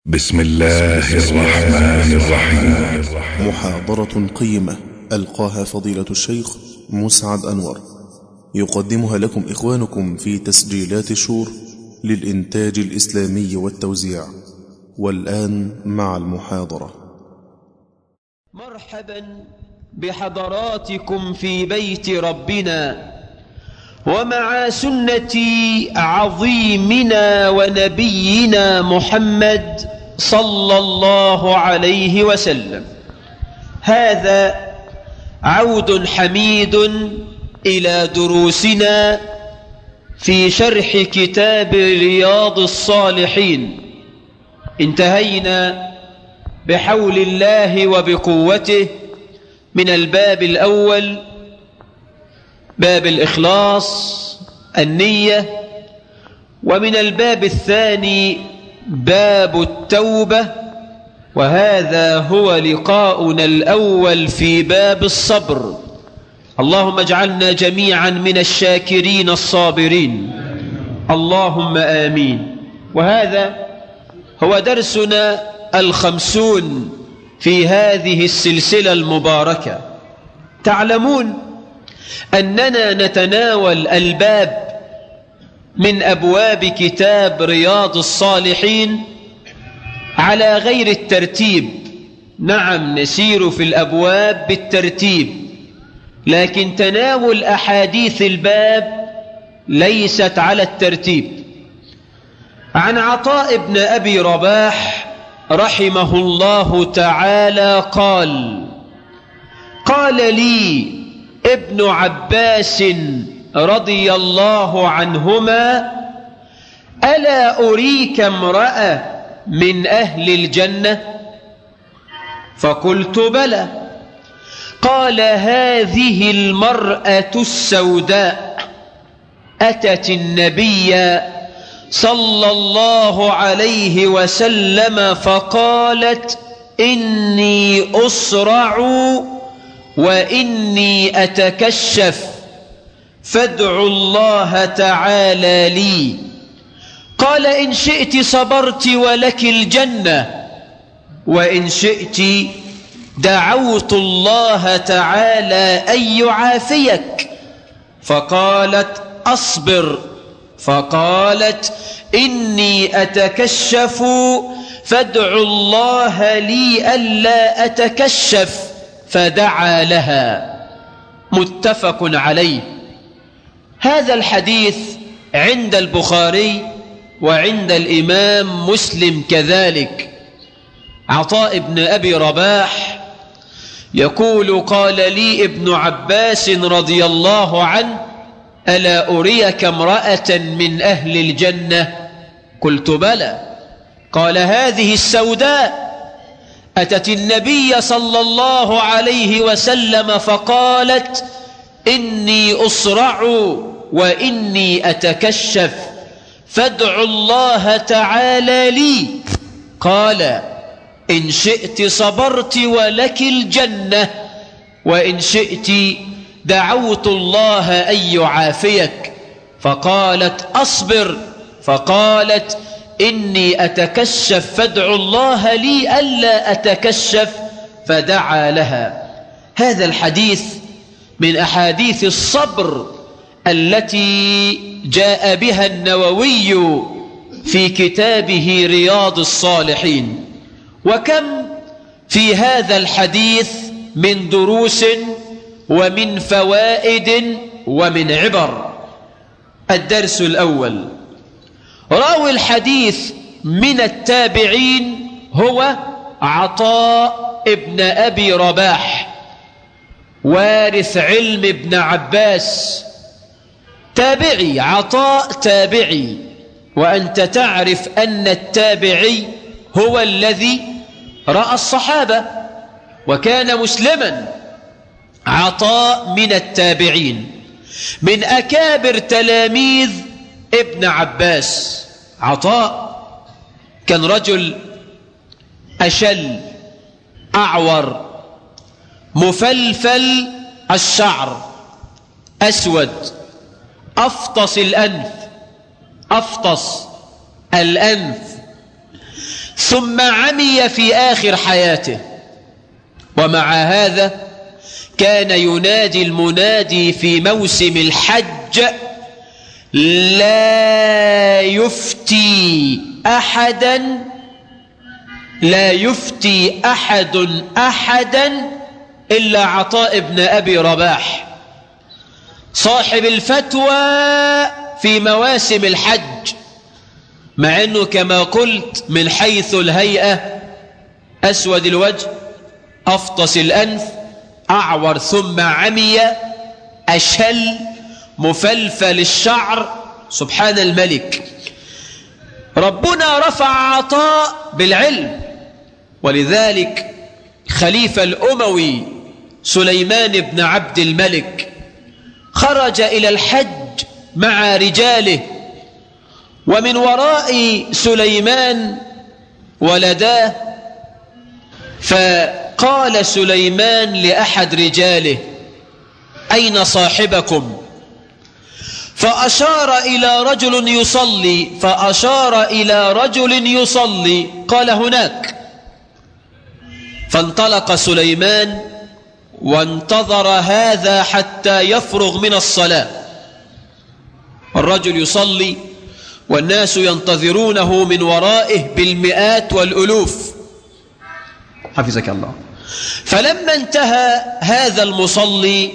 بسم الله الرحمن الرحيم محاضرة قيمة ألقاها فضيلة الشيخ مسعد أنور يقدمها لكم إخوانكم في تسجيلات شور للإنتاج الإسلامي والتوزيع والآن مع المحاضرة مرحبا بحضراتكم في بيت ربنا ومع سنة عظيمنا ونبينا محمد صلى الله عليه وسلم هذا عود حميد إلى دروسنا في شرح كتاب رياض الصالحين انتهينا بحول الله وبقوته من الباب الأول باب الإخلاص النية ومن الباب الثاني باب التوبة وهذا هو لقاؤنا الأول في باب الصبر اللهم اجعلنا جميعا من الشاكرين الصابرين اللهم آمين وهذا هو درسنا الخمسون في هذه السلسلة المباركة تعلمون أننا نتناول الباب من أبواب كتاب رياض الصالحين على غير الترتيب نعم نسير في الأبواب بالترتيب لكن تناول أحاديث الباب ليست على الترتيب عن عطاء بن أبي رباح رحمه الله تعالى قال قال لي ابن عباس رضي الله عنهما ألا أريك امرأة من أهل الجنة فقلت بلى قال هذه المرأة السوداء أتت النبي صلى الله عليه وسلم فقالت إني أسرع وإني أتكشف فادعوا الله تعالى لي قال إن شئت صبرت ولك الجنة وإن شئت دعوت الله تعالى أن يعافيك فقالت أصبر فقالت إني أتكشف فادعوا الله لي ألا أتكشف فدعا لها متفق عليه هذا الحديث عند البخاري وعند الإمام مسلم كذلك عطاء بن أبي رباح يقول قال لي ابن عباس رضي الله عنه ألا أريك امرأة من أهل الجنة قلت بلى قال هذه السوداء أتت النبي صلى الله عليه وسلم فقالت إني أسرع وإني أتكشف فادعوا الله تعالى لي قال إن شئت صبرت ولك الجنة وإن شئت دعوت الله أن يعافيك فقالت أصبر فقالت إني أتكشف فادعوا الله لي ألا أتكشف فدعا لها هذا الحديث من أحاديث الصبر التي جاء بها النووي في كتابه رياض الصالحين وكم في هذا الحديث من دروس ومن فوائد ومن عبر الدرس الأول راوي الحديث من التابعين هو عطاء ابن أبي رباح وارث علم ابن عباس تابعي عطاء تابعي وأنت تعرف أن التابعي هو الذي رأى الصحابة وكان مسلما عطاء من التابعين من أكابر تلاميذ ابن عباس عطاء كان رجل أشل أعور مفلفل الشعر أسود أفطس الأنف أفطس الأنف ثم عمي في آخر حياته ومع هذا كان ينادي المنادي في موسم الحج لا يفتي أحدا لا يفتي أحد أحدا إلا عطاء بن أبي رباح صاحب الفتوى في مواسم الحج مع أنه كما قلت من حيث الهيئة أسود الوجه أفطس الأنف أعور ثم عمي أشل مفلفل الشعر سبحان الملك ربنا رفع عطاء بالعلم ولذلك خليفة الأموي سليمان بن عبد الملك خرج إلى الحج مع رجاله ومن وراء سليمان ولداه فقال سليمان لأحد رجاله أين صاحبكم فأشار إلى رجل يصلي فأشار إلى رجل يصلي قال هناك فانطلق سليمان وانتظر هذا حتى يفرغ من الصلاة الرجل يصلي والناس ينتظرونه من ورائه بالمئات والألوف حفظك الله فلما انتهى هذا المصلي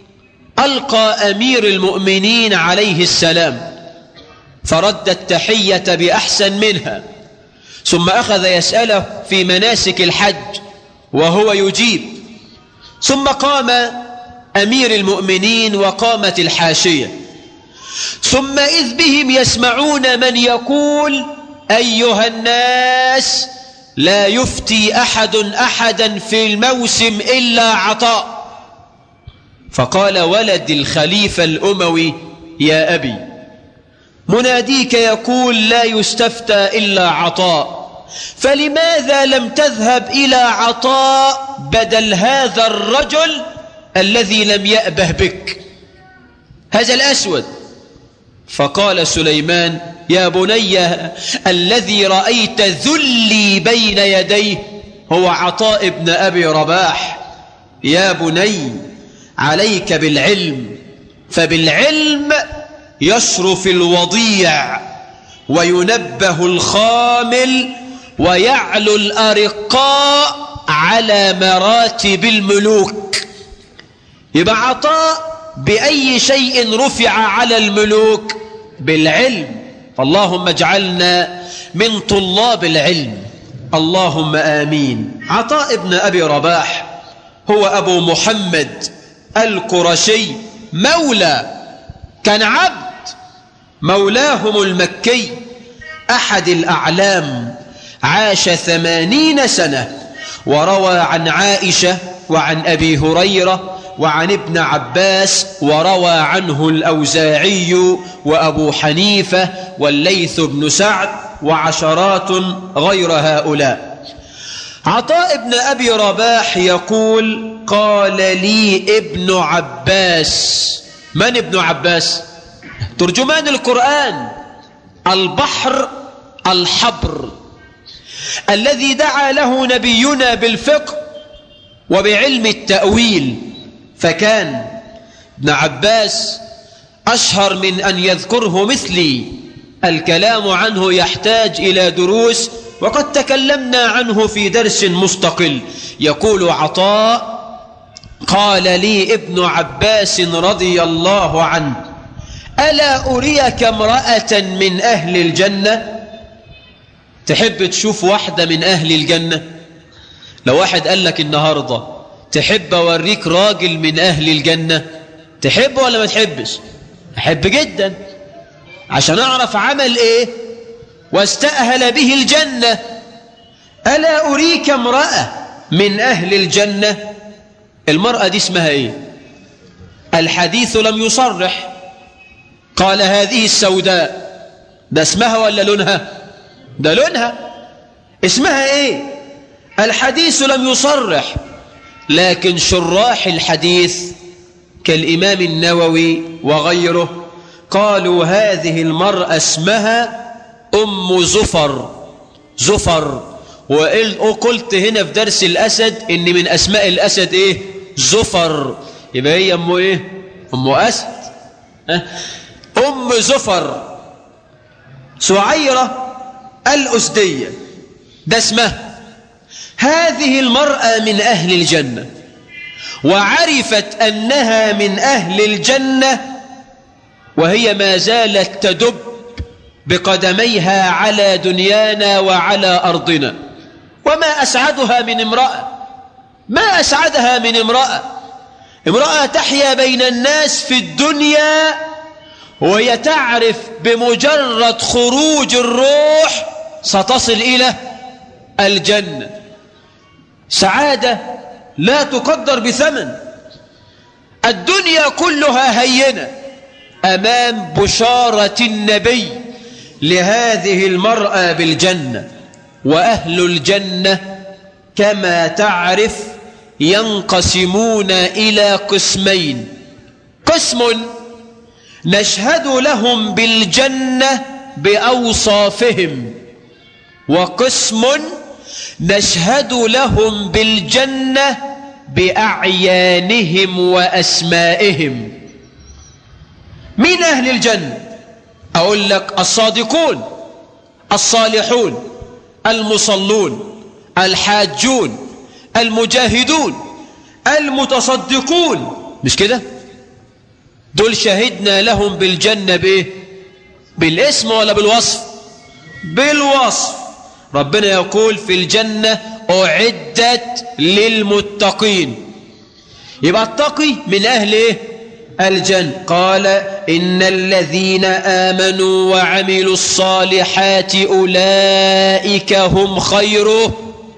ألقى أمير المؤمنين عليه السلام فرد التحية بأحسن منها ثم أخذ يسأله في مناسك الحج وهو يجيب ثم قام أمير المؤمنين وقامت الحاشية ثم إذ بهم يسمعون من يقول أيها الناس لا يفتي أحد أحدا في الموسم إلا عطاء فقال ولد الخليفة الأموي يا أبي مناديك يقول لا يستفتى إلا عطاء فلماذا لم تذهب إلى عطاء بدل هذا الرجل الذي لم يأبه بك هذا الأسود فقال سليمان يا بني الذي رأيت ذلي بين يديه هو عطاء ابن أبي رباح يا بني عليك بالعلم فبالعلم يشرف الوضيع وينبه الخامل ويعلو الأرقاء على مراتب الملوك يبقى عطاء بأي شيء رفع على الملوك بالعلم فاللهم اجعلنا من طلاب العلم اللهم آمين عطاء ابن أبي رباح هو أبو محمد القرشي مولى كان عبد مولاهم المكي أحد الأعلام عاش ثمانين سنة وروى عن عائشة وعن أبي هريرة وعن ابن عباس وروى عنه الأوزاعي وأبو حنيفة والليث بن سعد وعشرات غير هؤلاء عطاء ابن أبي رباح يقول قال لي ابن عباس من ابن عباس ترجمان القرآن البحر الحبر الذي دعا له نبينا بالفقه وبعلم التأويل فكان ابن عباس أشهر من أن يذكره مثلي الكلام عنه يحتاج إلى دروس وقد تكلمنا عنه في درس مستقل يقول عطاء قال لي ابن عباس رضي الله عنه ألا أريك امرأة من أهل الجنة تحب تشوف واحدة من أهل الجنة لو واحد قال لك النهاردة تحب أوريك راجل من أهل الجنة تحب ولا ما تحبش أحب جدا عشان أعرف عمل إيه واستأهل به الجنة ألا أريك امرأة من أهل الجنة المرأة دي اسمها إيه الحديث لم يصرح قال هذه السوداء ده اسمها ولا لونها ده لونها اسمها ايه الحديث لم يصرح لكن شراح الحديث كالإمام النووي وغيره قالوا هذه المرأة اسمها أم زفر زفر وقلت هنا في درس الأسد إن من أسماء الأسد إيه زفر يبقى هي أمه إيه أم أسد أه؟ أم زفر سعيرة الأسدية ده اسمها هذه المرأة من أهل الجنة وعرفت أنها من أهل الجنة وهي ما زالت تدب بقدميها على دنيانا وعلى أرضنا وما أسعدها من امرأة ما أسعدها من امرأة امرأة تحيا بين الناس في الدنيا وهي تعرف بمجرد خروج الروح ستصل إلى الجنة سعادة لا تقدر بثمن الدنيا كلها هينة أمام بشارة النبي لهذه المرأة بالجنة وأهل الجنة كما تعرف ينقسمون إلى قسمين قسم نشهد لهم بالجنة بأوصافهم وقسم نشهد لهم بالجنة بأعيانهم وأسمائهم من أهل الجنة أقول لك الصادقون الصالحون المصلون الحاجون المجاهدون المتصدقون مش كده دول شهدنا لهم بالجنة بإيه بالاسم ولا بالوصف بالوصف ربنا يقول في الجنة أعدت للمتقين يبقى التقي من أهل إيه؟ الجنة قال إن الذين آمنوا وعملوا الصالحات أولئك هم خير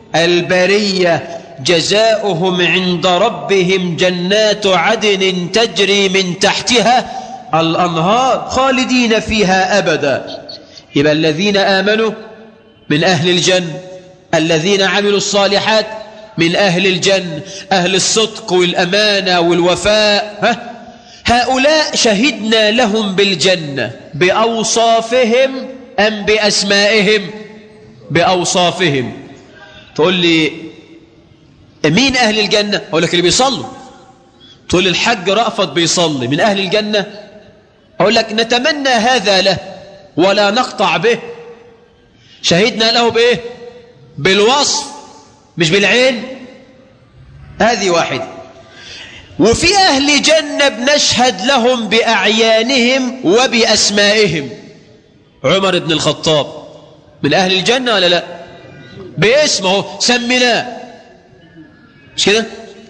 البرية جزاؤهم عند ربهم جنات عدن تجري من تحتها الأنهار خالدين فيها أبدا يبقى الذين آمنوا من أهل الجنة الذين عملوا الصالحات من أهل الجنة أهل الصدق والأمانة والوفاء ها؟ هؤلاء شهدنا لهم بالجنة بأوصافهم أم بأسمائهم بأوصافهم تقول لي مين أهل الجنة أقول لك اللي بيصلوا تقول لي الحج رأفت بيصلي من أهل الجنة أقول لك نتمنى هذا له ولا نقطع به شهدنا له بإيه بالوصف مش بالعين هذه واحدة وفي أهل جنة بنشهد لهم بأعيانهم وبأسمائهم عمر بن الخطاب من أهل الجنة ولا لا باسمه سمناه مش كده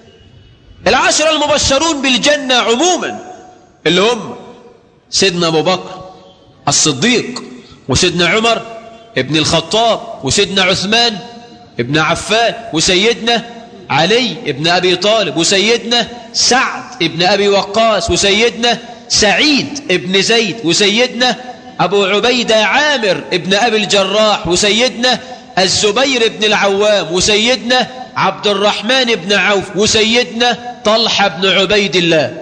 العشرة المبشرون بالجنة عموما اللي هم سيدنا أبو بكر الصديق وسيدنا عمر ابن الخطاب وسيدنا عثمان ابن عفان وسيدنا علي ابن أبي طالب وسيدنا سعد ابن أبي وقاص وسيدنا سعيد ابن زيد وسيدنا أبو عبيدة عامر ابن أبي الجراح وسيدنا الزبير بن العوام وسيدنا عبد الرحمن بن عوف وسيدنا طلحة بن عبيد الله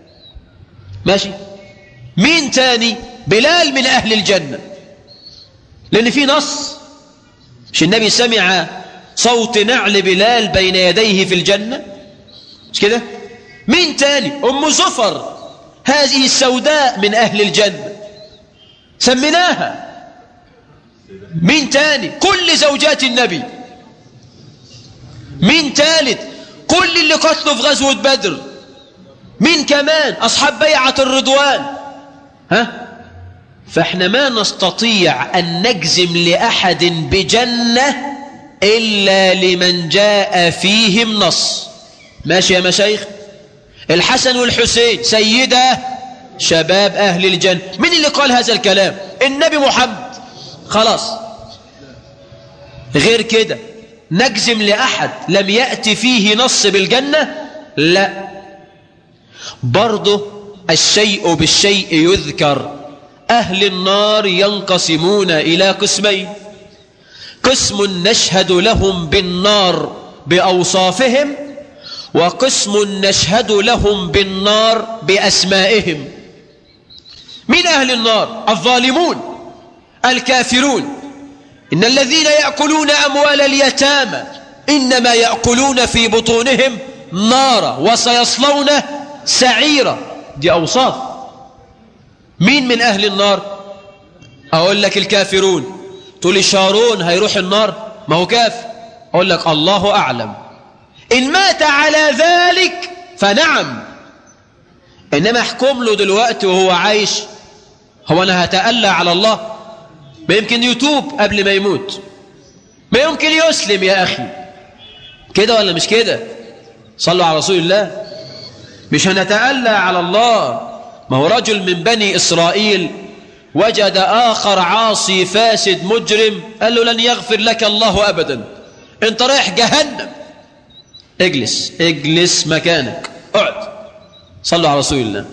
ماشي مين تاني بلال من أهل الجنة لأن في نص مش النبي سمع صوت نعل بلال بين يديه في الجنة مش كده مين تاني أم زفر هذه السوداء من أهل الجنة سميناها مين تاني كل زوجات النبي مين تالت كل اللي قتلوا في غزوة بدر مين كمان أصحاب بيعة الرضوان ها فاحنا ما نستطيع أن نجزم لأحد بجنة إلا لمن جاء فيهم نص ماشي يا مشايخ الحسن والحسين سيدة شباب أهل الجنة من اللي قال هذا الكلام النبي محمد خلاص غير كده نجزم لأحد لم يأتي فيه نص بالجنة لا برضه الشيء بالشيء يذكر أهل النار ينقسمون إلى قسمين قسم نشهد لهم بالنار بأوصافهم وقسم نشهد لهم بالنار بأسمائهم من أهل النار الظالمون الكافرون إن الذين يأكلون أموال اليتامى إنما يأكلون في بطونهم نارا وسيصلون سعيرا دي أوصاف مين من أهل النار أقول لك الكافرون تقول لي شارون هيروح النار ما هو كافر أقول لك الله أعلم إن مات على ذلك فنعم إنما احكم له دلوقتي وهو عايش هو أنا هتألى على الله ما يمكن يتوب قبل ما يموت ما يمكن يسلم يا أخي كده ولا مش كده صلوا على رسول الله مش هنتألى على الله ما هو رجل من بني إسرائيل وجد آخر عاصي فاسد مجرم قال له لن يغفر لك الله أبدا انت رايح جهنم اجلس اجلس مكانك اقعد صلوا على رسول الله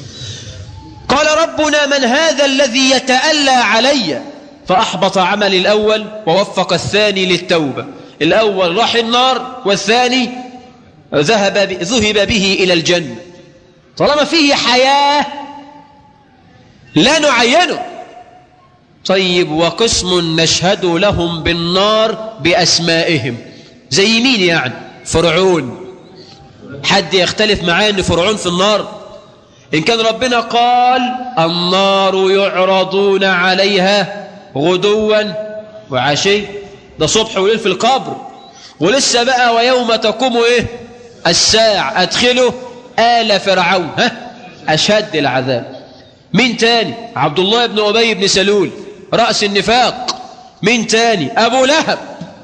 قال ربنا من هذا الذي يتألى علي فأحبط عمل الأول ووفق الثاني للتوبة الأول راح النار والثاني ذهب ذهب به إلى الجنة طالما فيه حياة لا نعينه طيب وقسم نشهد لهم بالنار بأسمائهم زي مين يعني فرعون حد يختلف معاه ان فرعون في النار إن كان ربنا قال النار يعرضون عليها غدوا وعشي ده صبح وليل في القبر ولسه بقى ويوم تقوم ايه الساعة ادخلوا آل فرعون ها أشد العذاب مين تاني عبد الله بن أبي بن سلول رأس النفاق مين تاني أبو لهب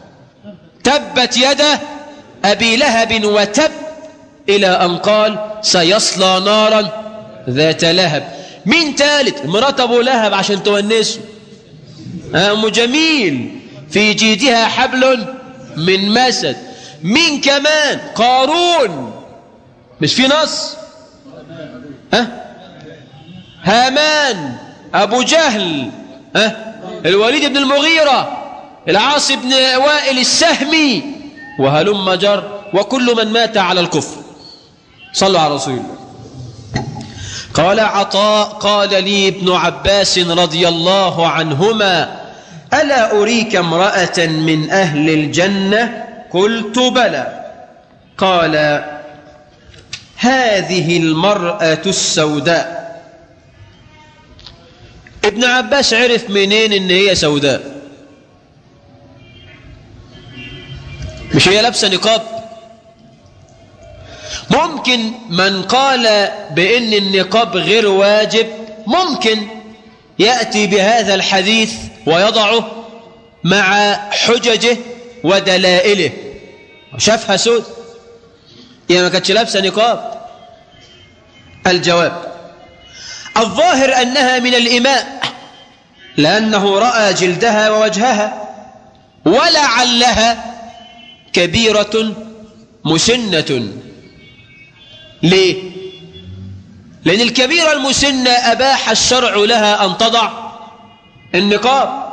تبت يده أبي لهب وتب إلى أن قال سيصلى نارا ذات لهب مين تالت مرات أبو لهب عشان تونسه أم جميل في جيدها حبل من مسد مين كمان قارون مش في نص ها هامان أبو جهل ها الوليد بن المغيرة العاص بن وائل السهمي وهلم جر وكل من مات على الكفر صلوا على رسول الله قال عطاء قال لي ابن عباس رضي الله عنهما ألا أريك امرأة من أهل الجنة قلت بلى قال هذه المرأة السوداء ابن عباس عرف منين ان هي سوداء مش هي لابسه نقاب ممكن من قال بان النقاب غير واجب ممكن ياتي بهذا الحديث ويضعه مع حججه ودلائله شافها سود هي ما كانتش لابسه نقاب الجواب الظاهر أنها من الإماء لأنه رأى جلدها ووجهها ولعلها كبيرة مسنة ليه؟ لأن الكبيرة المسنة أباح الشرع لها أن تضع النقاب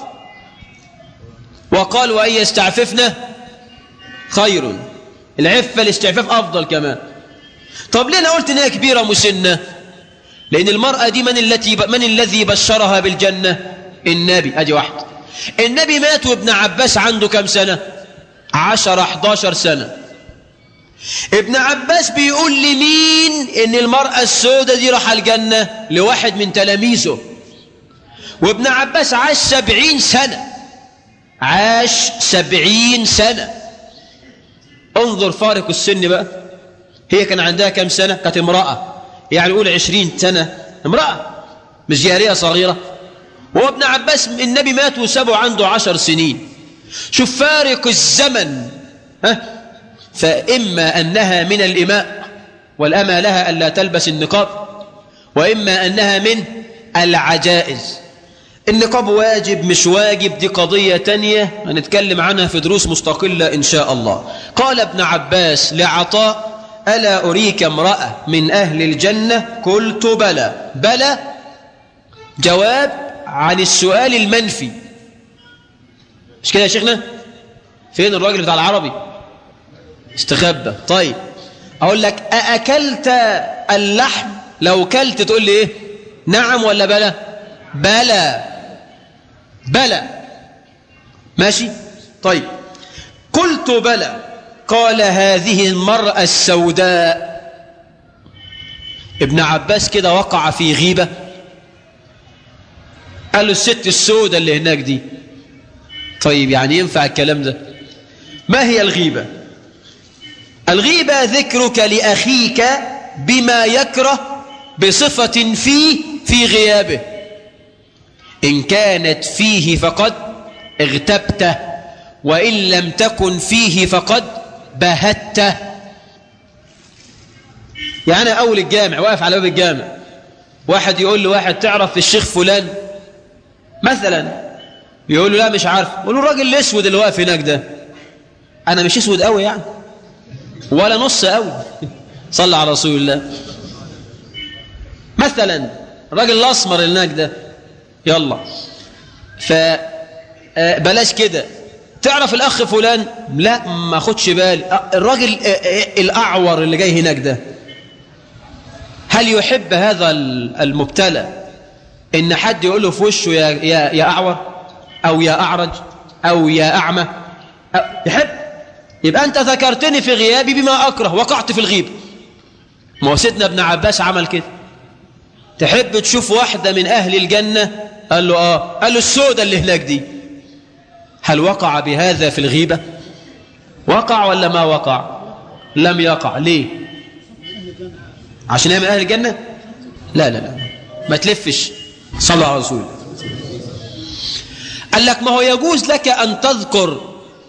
وقال وأن يستعففن خير العفة الاستعفاف أفضل كمان طب ليه أنا قلت إنها كبيرة مسنة لأن المرأة دي من, التي من الذي بشرها بالجنة النبي أدي واحد النبي مات وابن عباس عنده كم سنة عشر احداشر سنة ابن عباس بيقول لمين ان المرأة السوداء دي راح الجنة لواحد من تلاميذه وابن عباس عاش سبعين سنة عاش سبعين سنة انظر فارق السن بقى هي كان عندها كم سنة كانت امرأة يعني قول عشرين سنة امرأة مش جارية صغيرة وابن عباس النبي مات وسابه عنده عشر سنين شوف فارق الزمن ها فإما أنها من الإماء والأمى لها ألا تلبس النقاب وإما أنها من العجائز النقاب واجب مش واجب دي قضية تانية هنتكلم عنها في دروس مستقلة إن شاء الله قال ابن عباس لعطاء ألا أريك امرأة من أهل الجنة قلت بلى بلى جواب عن السؤال المنفي مش كده يا شيخنا فين الراجل بتاع العربي استخبى طيب أقول لك أأكلت اللحم لو كلت تقول لي إيه نعم ولا بلى بلى بلى ماشي طيب قلت بلى قال هذه المرأة السوداء ابن عباس كده وقع في غيبة قال له الست السوداء اللي هناك دي طيب يعني ينفع الكلام ده ما هي الغيبة الغيبة ذكرك لأخيك بما يكره بصفة فيه في غيابه إن كانت فيه فقد اغتبته وإن لم تكن فيه فقد بهته يعني أول الجامع واقف على باب الجامع واحد يقول له واحد تعرف الشيخ فلان مثلا يقول له لا مش عارف يقول له الراجل الاسود اللي واقف هناك ده انا مش اسود قوي يعني ولا نص قوي صلى على رسول الله مثلا الراجل الاسمر اللي هناك ده يلا ف بلاش كده تعرف الاخ فلان لا ما خدش بالي الراجل الاعور اللي جاي هناك ده هل يحب هذا المبتلى ان حد يقول له في وشه يا يا يا اعور او يا اعرج او يا اعمى أو يحب يبقى انت ذكرتني في غيابي بما اكره وقعت في الغيبه ما هو سيدنا ابن عباس عمل كده تحب تشوف واحده من اهل الجنه قال له اه قال له السودة اللي هناك دي هل وقع بهذا في الغيبه وقع ولا ما وقع لم يقع ليه عشان هي من اهل الجنه لا لا لا ما تلفش صلى على رسول قال لك ما هو يجوز لك أن تذكر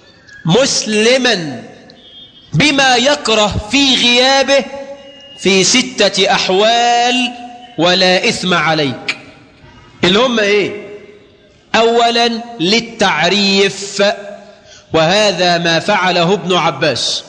مسلما بما يكره في غيابه في ستة أحوال ولا إثم عليك اللي هم إيه أولا للتعريف وهذا ما فعله ابن عباس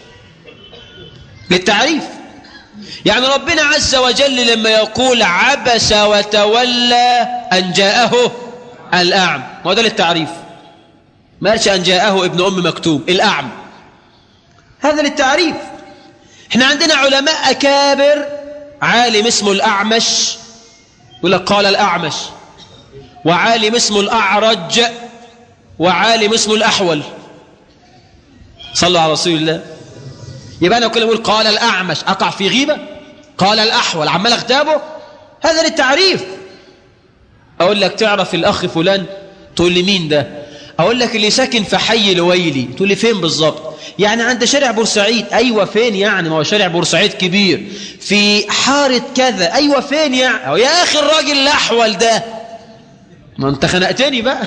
للتعريف يعني ربنا عز وجل لما يقول عبس وتولى أن جاءه الأعم ما ده للتعريف ما قالش أن جاءه ابن أم مكتوب الأعم هذا للتعريف احنا عندنا علماء أكابر عالم اسمه الأعمش يقول لك قال الأعمش وعالم اسمه الأعرج وعالم اسمه الأحول صلى على رسول الله يبقى أنا كل أقول قال الأعمش أقع في غيبة قال الأحول عمال اغتابه هذا للتعريف أقول لك تعرف الأخ فلان تقول لي مين ده أقول لك اللي ساكن في حي الويلي تقول لي فين بالظبط يعني عند شارع بورسعيد أيوة فين يعني ما هو شارع بورسعيد كبير في حارة كذا أيوة فين يعني أو يا أخي الراجل الأحول ده ما أنت خنقتني بقى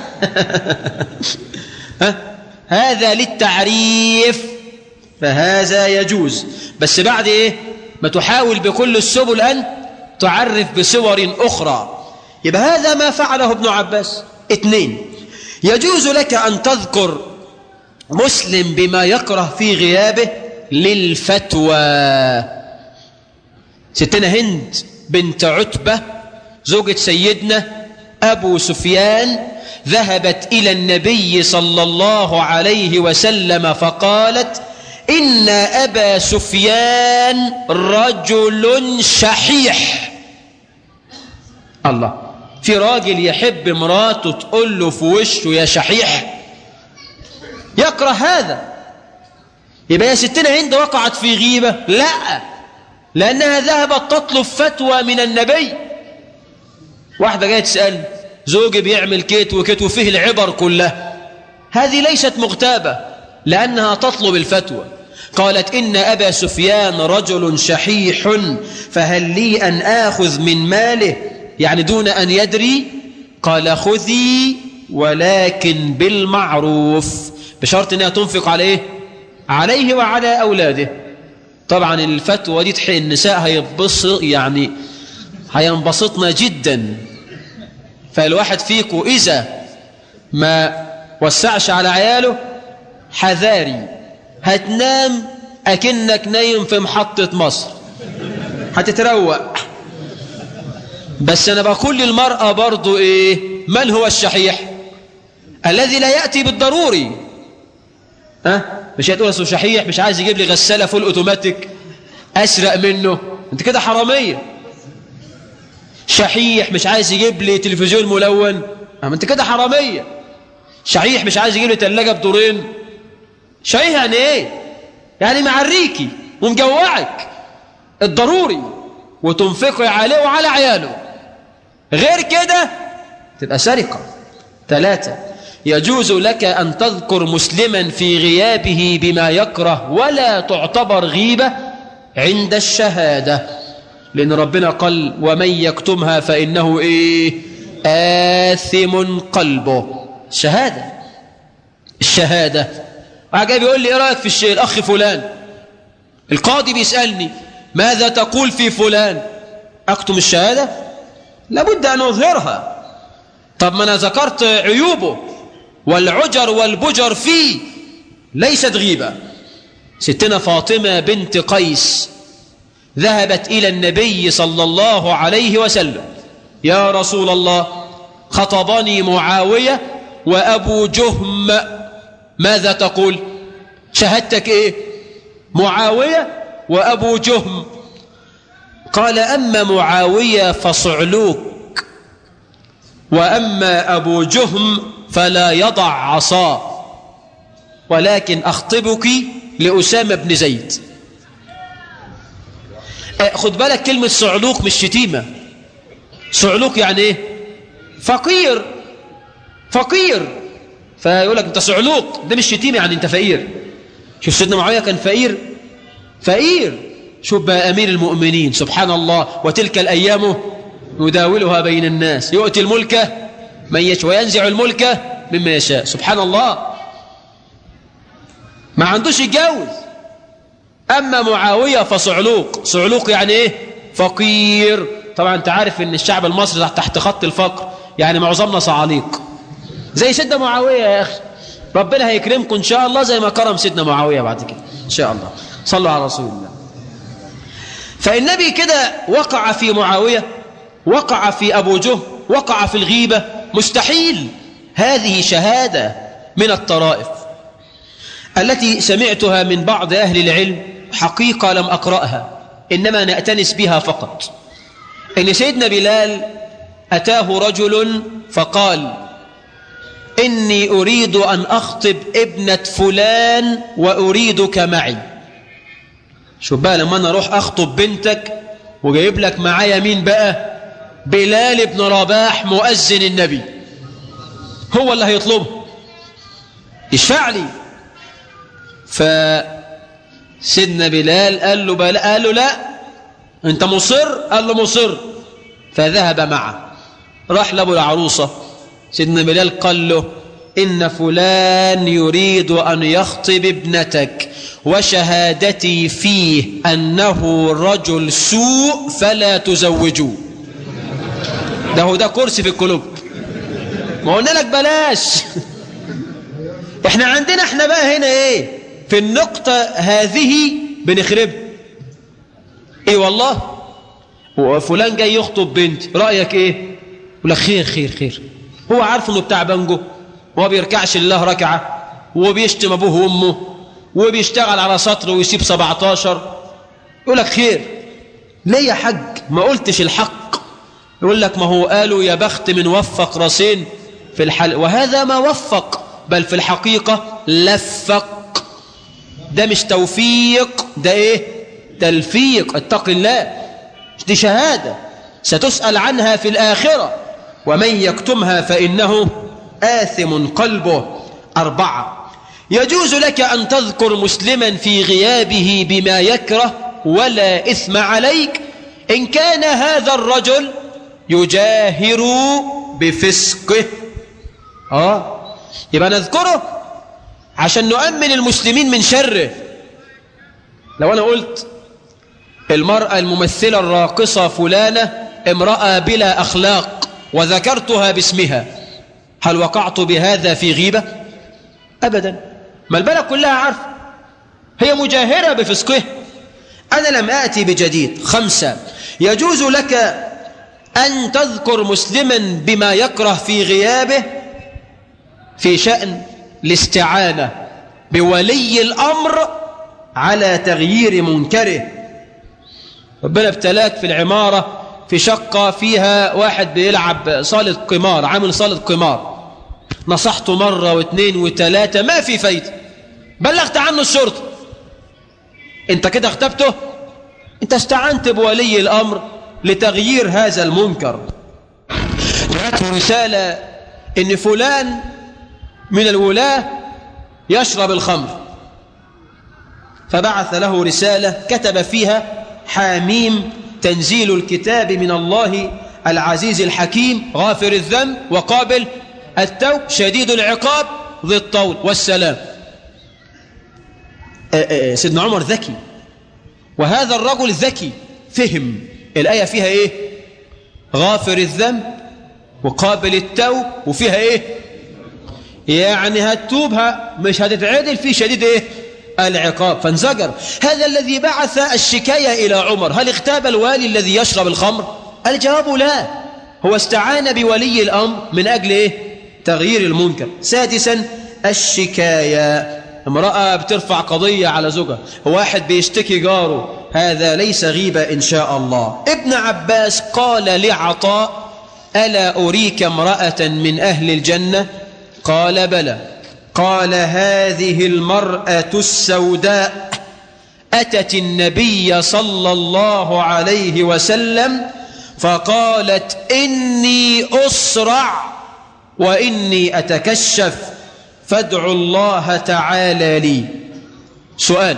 ها؟ هذا للتعريف فهذا يجوز بس بعد إيه ما تحاول بكل السبل أن تعرف بصور أخرى يبقى هذا ما فعله ابن عباس اثنين يجوز لك أن تذكر مسلم بما يكره في غيابه للفتوى ستنا هند بنت عتبة زوجة سيدنا أبو سفيان ذهبت إلى النبي صلى الله عليه وسلم فقالت إن أبا سفيان رجل شحيح الله في راجل يحب مراته تقول له في وشه يا شحيح يكره هذا يبقى يا ستنا هند وقعت في غيبة لا لأنها ذهبت تطلب فتوى من النبي واحدة جاية تسأل زوجي بيعمل كيت وكيت وفيه العبر كلها هذه ليست مغتابة لأنها تطلب الفتوى قالت إن أبا سفيان رجل شحيح فهل لي أن آخذ من ماله يعني دون أن يدري قال خذي ولكن بالمعروف بشرط أنها تنفق عليه عليه وعلى أولاده طبعا الفتوى دي تحق النساء هيبسط يعني هينبسطنا جدا فالواحد فيكم إذا ما وسعش على عياله حذاري هتنام أكنك نايم في محطة مصر هتتروق بس أنا بقول للمرأة برضو إيه من هو الشحيح الذي لا يأتي بالضروري ها مش هتقول أصله شحيح مش عايز يجيب لي غسالة فول أوتوماتيك أسرق منه أنت كده حرامية شحيح مش عايز يجيب لي تلفزيون ملون أما أنت كده حرامية شحيح مش عايز يجيب له ثلاجه بدورين شحيح يعني ايه يعني معريكي ومجوعك الضروري وتنفقي عليه وعلى عياله غير كده تبقى سرقه ثلاثه يجوز لك أن تذكر مسلما في غيابه بما يكره ولا تعتبر غيبة عند الشهادة لأن ربنا قال ومن يكتمها فإنه إيه آثم قلبه شهادة الشهادة وعجب يقول لي إيه رأيك في الشيء الأخ فلان القاضي بيسألني ماذا تقول في فلان أكتم الشهادة لابد أن أظهرها طب ما أنا ذكرت عيوبه والعجر والبجر فيه ليست غيبة ستنا فاطمة بنت قيس ذهبت إلى النبي صلى الله عليه وسلم يا رسول الله خطبني معاوية وأبو جهم ماذا تقول شهدتك إيه معاوية وأبو جهم قال أما معاوية فصعلوك وأما أبو جهم فلا يضع عصاه ولكن أخطبك لأسامة بن زيد خد بالك كلمة صعلوك مش شتيمة صعلوك يعني ايه فقير فقير فيقول لك انت صعلوك ده مش شتيمة يعني انت فقير شوف سيدنا معاوية كان فقير فقير شوف بقى أمير المؤمنين سبحان الله وتلك الأيام نداولها بين الناس يؤتي الملك من يشاء وينزع الملك مما يشاء سبحان الله ما عندوش يتجوز أما معاوية فصعلوق صعلوق يعني إيه فقير طبعا أنت عارف أن الشعب المصري تحت خط الفقر يعني معظمنا صعاليق زي سيدنا معاوية يا أخي ربنا هيكرمكم إن شاء الله زي ما كرم سيدنا معاوية بعد كده إن شاء الله صلوا على رسول الله فالنبي كده وقع في معاوية وقع في أبو جه وقع في الغيبة مستحيل هذه شهادة من الطرائف التي سمعتها من بعض أهل العلم حقيقة لم أقرأها إنما نأتنس بها فقط إن سيدنا بلال أتاه رجل فقال إني أريد أن أخطب ابنة فلان وأريدك معي شوف بقى لما أنا أروح أخطب بنتك وجايب لك معايا مين بقى بلال بن رباح مؤذن النبي هو اللي هيطلبه يشفع لي فسيدنا بلال قال له بل... قال له لا انت مصر قال له مصر فذهب معه راح لابو العروسة سيدنا بلال قال له إن فلان يريد أن يخطب ابنتك وشهادتي فيه أنه رجل سوء فلا تزوجوه ده هو ده كرسي في القلوب ما قلنا لك بلاش احنا عندنا احنا بقى هنا ايه في النقطة هذه بنخرب ايه والله وفلان جاي يخطب بنتي رأيك ايه يقول لك خير خير خير هو عارف انه بتاع بانجو وما بيركعش لله ركعة وبيشتم ابوه وامه وبيشتغل على سطر ويسيب 17 يقول لك خير ليه يا حج ما قلتش الحق يقول لك ما هو قالوا يا بخت من وفق راسين في الحل وهذا ما وفق بل في الحقيقة لفق ده مش توفيق ده ايه تلفيق اتق الله دي شهادة ستسأل عنها في الآخرة ومن يكتمها فإنه آثم قلبه أربعة يجوز لك أن تذكر مسلما في غيابه بما يكره ولا إثم عليك إن كان هذا الرجل يجاهر بفسقه آه يبقى نذكره عشان نؤمن المسلمين من شره لو أنا قلت المرأة الممثلة الراقصة فلانة امرأة بلا أخلاق وذكرتها باسمها هل وقعت بهذا في غيبة أبدا ما البلد كلها عارفة هي مجاهرة بفسقه أنا لم آتي بجديد خمسة يجوز لك أن تذكر مسلما بما يكره في غيابه في شأن الاستعانة بولي الأمر على تغيير منكره ربنا ابتلاك في العمارة في شقة فيها واحد بيلعب صالة قمار عامل صالة قمار نصحته مرة واثنين وثلاثة ما في فايدة بلغت عنه الشرطة انت كده اختبته انت استعنت بولي الامر لتغيير هذا المنكر جاءته رسالة ان فلان من الولاة يشرب الخمر فبعث له رسالة كتب فيها حاميم تنزيل الكتاب من الله العزيز الحكيم غافر الذنب وقابل التوب شديد العقاب ذي الطول والسلام سيدنا عمر ذكي وهذا الرجل ذكي فهم الآية فيها إيه غافر الذنب وقابل التوب وفيها إيه يعني هتوبها مش هتتعدل في شديد إيه العقاب فانزجر هذا الذي بعث الشكاية إلى عمر هل اغتاب الوالي الذي يشرب الخمر الجواب لا هو استعان بولي الأمر من أجل إيه تغيير المنكر سادسا الشكاية امرأة بترفع قضية على زوجها واحد بيشتكي جاره هذا ليس غيبة إن شاء الله ابن عباس قال لعطاء ألا أريك امرأة من أهل الجنة قال بلى قال هذه المرأة السوداء أتت النبي صلى الله عليه وسلم فقالت إني أسرع وإني أتكشف فادعوا الله تعالى لي سؤال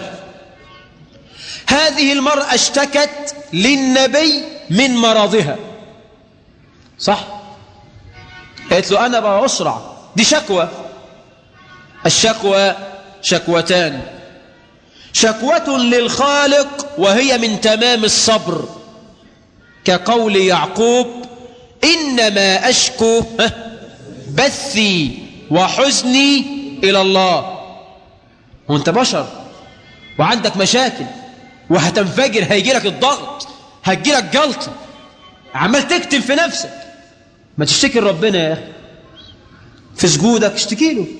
هذه المرأة اشتكت للنبي من مرضها صح قالت له أنا بقى أسرع دي شكوى الشكوى شكوتان شكوة للخالق وهي من تمام الصبر كقول يعقوب إنما أشكو بثي وحزني إلى الله وانت بشر وعندك مشاكل وهتنفجر هيجي لك الضغط هتجي لك جلطة عمال تكتم في نفسك ما تشتكي ربنا يا أخي في سجودك اشتكي له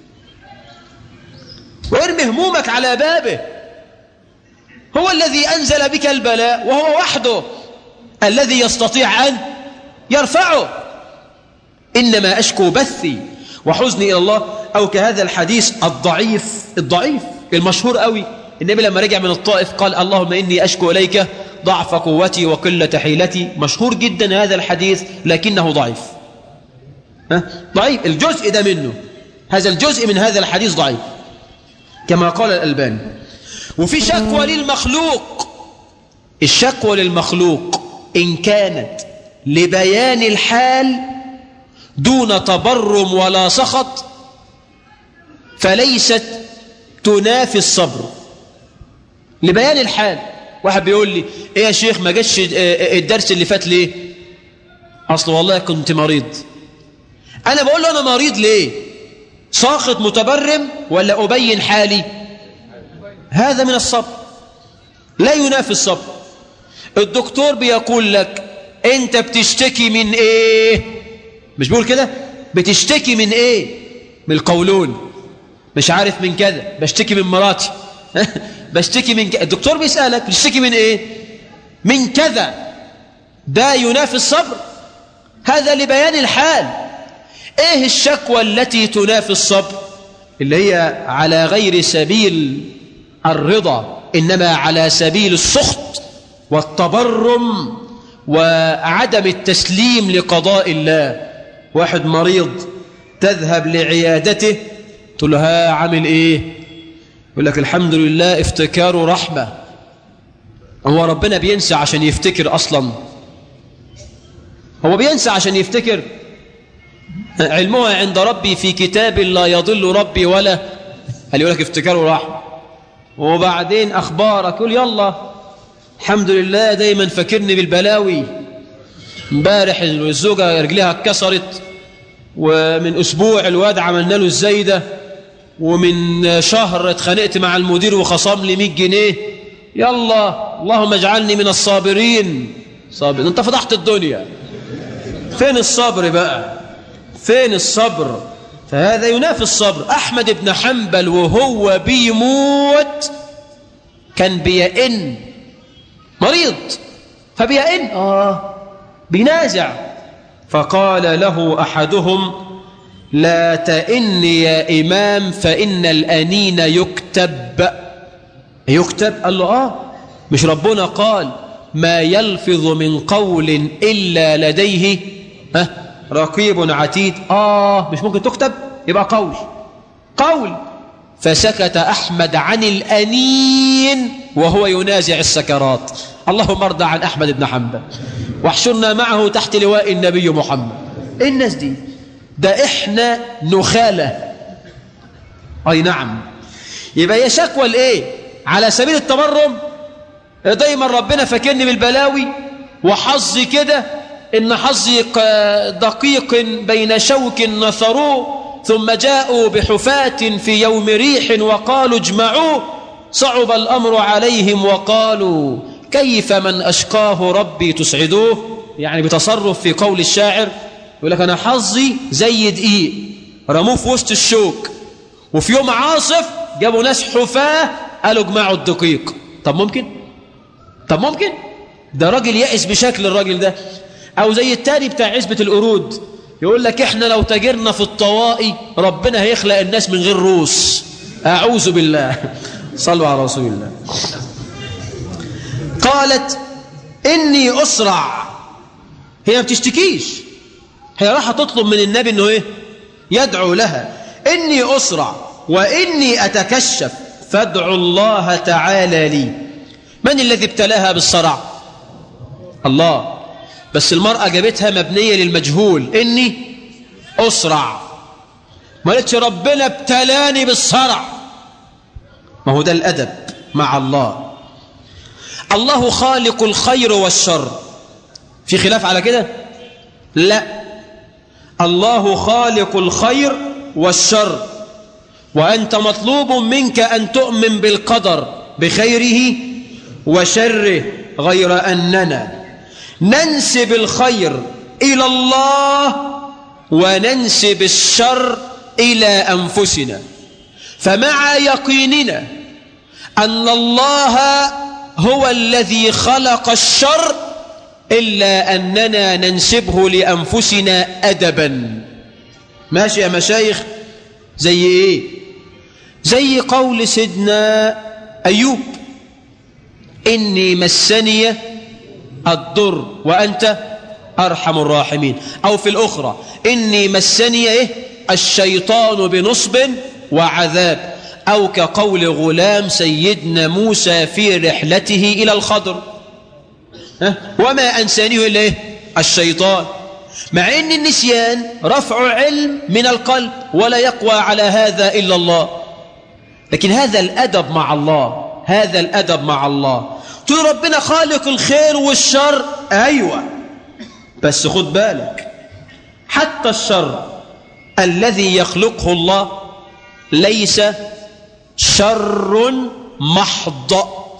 وارمي همومك على بابه هو الذي أنزل بك البلاء وهو وحده الذي يستطيع أن يرفعه إنما أشكو بثي وحزني إلى الله أو كهذا الحديث الضعيف الضعيف المشهور قوي النبي لما رجع من الطائف قال اللهم إني أشكو إليك ضعف قوتي وقلة حيلتي مشهور جدا هذا الحديث لكنه ضعيف ها؟ ضعيف الجزء ده منه هذا الجزء من هذا الحديث ضعيف كما قال الألباني وفي شكوى للمخلوق الشكوى للمخلوق إن كانت لبيان الحال دون تبرم ولا سخط فليست تنافي الصبر لبيان الحال واحد بيقول لي ايه يا شيخ ما جاش الدرس اللي فات ليه اصل والله كنت مريض انا بقول له انا مريض ليه ساخط متبرم ولا ابين حالي هذا من الصبر لا ينافي الصبر الدكتور بيقول لك انت بتشتكي من ايه مش بيقول كده بتشتكي من ايه من القولون مش عارف من كذا بشتكي من مراتي بشتكي من كذا الدكتور بيسألك بتشتكي من ايه من كذا ده ينافي الصبر هذا لبيان الحال ايه الشكوى التي تنافي الصبر اللي هي على غير سبيل الرضا إنما على سبيل السخط والتبرم وعدم التسليم لقضاء الله واحد مريض تذهب لعيادته تقول له ها عامل ايه يقول لك الحمد لله افتكاره رحمة هو ربنا بينسى عشان يفتكر أصلا هو بينسى عشان يفتكر علمها عند ربي في كتاب لا يضل ربي ولا هل يقول لك افتكاره رحمة وبعدين أخبارك يقول يلا الحمد لله دايما فاكرني بالبلاوي امبارح الزوجة رجلها اتكسرت ومن أسبوع الواد عملنا له الزايدة ومن شهر اتخانقت مع المدير وخصم لي 100 جنيه يلا اللهم اجعلني من الصابرين صابر انت فضحت الدنيا فين الصبر بقى فين الصبر فهذا ينافي الصبر أحمد بن حنبل وهو بيموت كان بيئن مريض فبيئن آه بينازع فقال له أحدهم لا تئني يا إمام فإن الأنين يكتب يكتب قال له آه مش ربنا قال ما يلفظ من قول إلا لديه ها رقيب عتيد آه مش ممكن تكتب يبقى قول قول فسكت أحمد عن الأنين وهو ينازع السكرات اللهم ارضى عن أحمد بن حنبل واحشرنا معه تحت لواء النبي محمد إيه الناس دي ده إحنا نخالة أي نعم يبقى هي شكوى لإيه على سبيل التبرم دايما ربنا فاكرني بالبلاوي وحظي كده إن حظي دقيق بين شوك نثروه ثم جاءوا بحفاة في يوم ريح وقالوا اجمعوا صعب الأمر عليهم وقالوا كيف من أشقاه ربي تسعدوه يعني بتصرف في قول الشاعر يقول لك أنا حظي زي دقيق رموه في وسط الشوك وفي يوم عاصف جابوا ناس حفاة قالوا اجمعوا الدقيق طب ممكن طب ممكن ده راجل يأس بشكل الراجل ده أو زي التاني بتاع عزبة القرود يقول لك احنا لو تاجرنا في الطوائي ربنا هيخلق الناس من غير روس أعوذ بالله صلوا على رسول الله قالت إني أسرع هي ما بتشتكيش هي راح تطلب من النبي انه ايه يدعو لها إني أسرع وإني أتكشف فادعوا الله تعالى لي من الذي ابتلاها بالصرع الله بس المرأة جابتها مبنية للمجهول إني أسرع ما قالتش ربنا ابتلاني بالصرع ما هو ده الأدب مع الله الله خالق الخير والشر في خلاف على كده لا الله خالق الخير والشر وأنت مطلوب منك أن تؤمن بالقدر بخيره وشره غير أننا ننسب الخير إلى الله وننسب الشر إلى أنفسنا فمع يقيننا أن الله هو الذي خلق الشر إلا أننا ننسبه لأنفسنا أدبا ماشي يا مشايخ زي إيه زي قول سيدنا أيوب إني مسني الضر وأنت أرحم الراحمين أو في الأخرى إني مسني إيه الشيطان بنصب وعذاب أو كقول غلام سيدنا موسى في رحلته إلى الخضر ها؟ وما أنسانيه إلا إيه الشيطان مع أن النسيان رفع علم من القلب ولا يقوى على هذا إلا الله لكن هذا الأدب مع الله هذا الأدب مع الله تقول ربنا خالق الخير والشر أيوة بس خد بالك حتى الشر الذي يخلقه الله ليس شر محض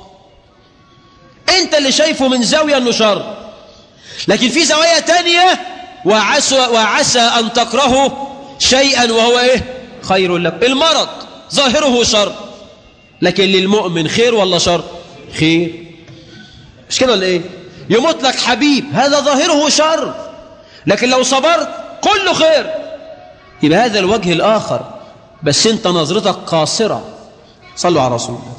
انت اللي شايفه من زاوية انه شر لكن في زوايا تانية وعسى, وعسى ان تكرهوا شيئا وهو ايه خير لك المرض ظاهره شر لكن للمؤمن خير ولا شر خير مش كده ولا ايه يموت لك حبيب هذا ظاهره شر لكن لو صبرت كله خير يبقى هذا الوجه الآخر بس انت نظرتك قاصرة صلوا على رسول الله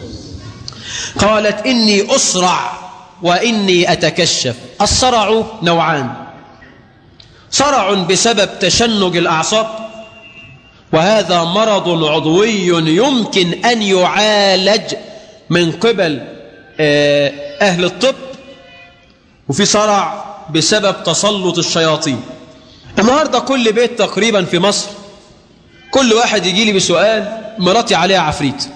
قالت إني أسرع وإني أتكشف الصرع نوعان صرع بسبب تشنج الأعصاب وهذا مرض عضوي يمكن أن يعالج من قبل أهل الطب وفي صرع بسبب تسلط الشياطين النهاردة كل بيت تقريبا في مصر كل واحد يجي لي بسؤال مراتي عليها عفريت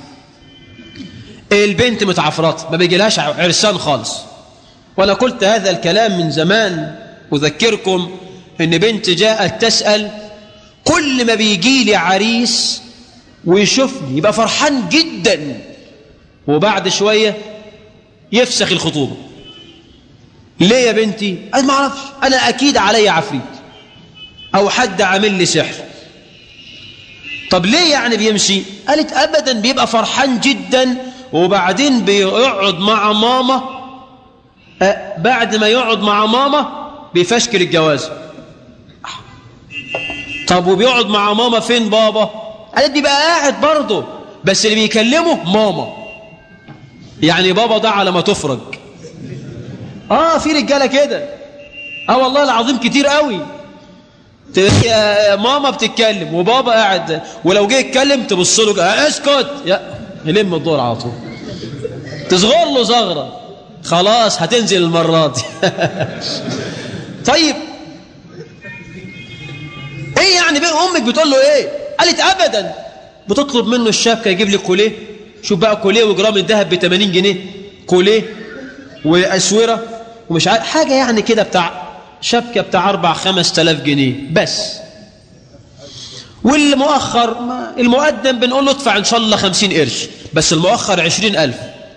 البنت متعفرات ما بيجيلهاش عرسان خالص وانا قلت هذا الكلام من زمان اذكركم ان بنت جاءت تسأل كل ما بيجي لي عريس ويشوفني يبقى فرحان جدا وبعد شوية يفسخ الخطوبة ليه يا بنتي انا ما اعرفش انا اكيد علي عفريت او حد عامل لي سحر طب ليه يعني بيمشي قالت ابدا بيبقى فرحان جدا وبعدين بيقعد مع ماما أه بعد ما يقعد مع ماما بيفشكل الجواز طب وبيقعد مع ماما فين بابا قالت بيبقى قاعد برضه بس اللي بيكلمه ماما يعني بابا ده على ما تفرج اه في رجاله كده اه والله العظيم كتير قوي تلاقي ماما بتتكلم وبابا قاعد ولو جه يتكلم تبص له آه اسكت يا يلم الدور على طول تصغر له زغره خلاص هتنزل المره دي طيب ايه يعني بين امك بتقول له ايه قالت ابدا بتطلب منه الشبكه يجيب لي كوليه شوف بقى كوليه وجرام الذهب ب 80 جنيه كوليه واسوره ومش عارف حاجه يعني كده بتاع شبكه بتاع 4 5000 جنيه بس والمؤخر ما المقدم بنقول له ادفع ان شاء الله 50 قرش بس المؤخر 20000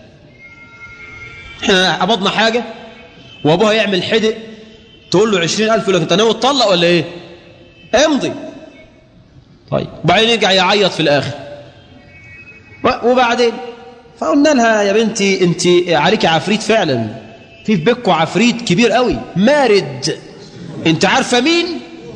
احنا قبضنا حاجه وابوها يعمل حدق تقول له 20000 يقول لك انت ناوي تطلق ولا ايه امضي طيب وبعدين يرجع يعيط في الاخر وبعدين فقلنا لها يا بنتي انت عليك عفريت فعلا في في بيتكم عفريت كبير قوي مارد انت عارفه مين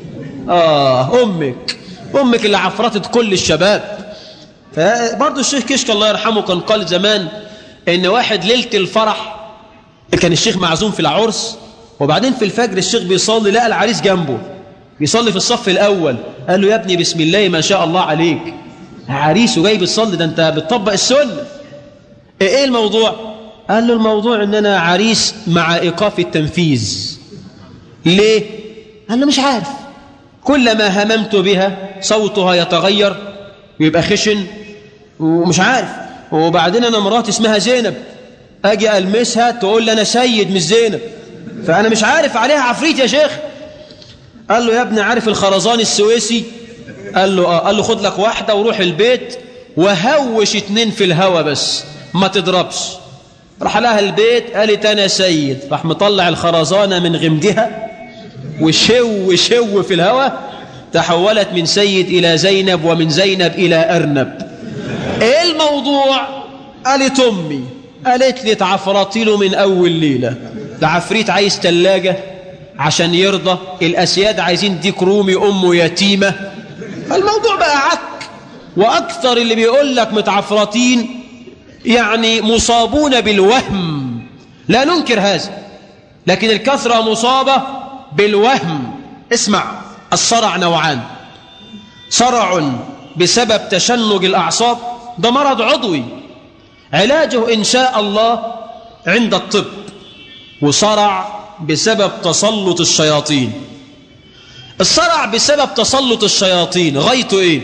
اه امك امك اللي عفرتت كل الشباب فبرضه الشيخ كشك الله يرحمه كان قال زمان ان واحد ليله الفرح كان الشيخ معزوم في العرس وبعدين في الفجر الشيخ بيصلي لقى العريس جنبه بيصلي في الصف الاول قال له يا ابني بسم الله ما شاء الله عليك عريس وجاي بتصلي ده انت بتطبق السنه ايه الموضوع قال له الموضوع ان انا عريس مع ايقاف التنفيذ ليه قال له مش عارف كلما هممت بها صوتها يتغير ويبقى خشن ومش عارف وبعدين انا مراتي اسمها زينب اجي المسها تقول لي انا سيد مش زينب فانا مش عارف عليها عفريت يا شيخ قال له يا ابني عارف الخرزان السويسي قال له اه قال له خد لك واحده وروح البيت وهوش اتنين في الهوا بس ما تضربش راح لها البيت قالت انا سيد راح مطلع الخرزانه من غمدها وشو شو في الهوا تحولت من سيد الى زينب ومن زينب الى ارنب ايه الموضوع قالت امي قالت لي اتعفرتي له من اول ليله ده عفريت عايز ثلاجه عشان يرضى الاسياد عايزين ديك رومي امه يتيمه الموضوع بقى عك واكثر اللي بيقول لك متعفرتين يعني مصابون بالوهم لا ننكر هذا لكن الكثرة مصابة بالوهم اسمع الصرع نوعان صرع بسبب تشنج الأعصاب ده مرض عضوي علاجه إن شاء الله عند الطب وصرع بسبب تسلط الشياطين الصرع بسبب تسلط الشياطين غايته ايه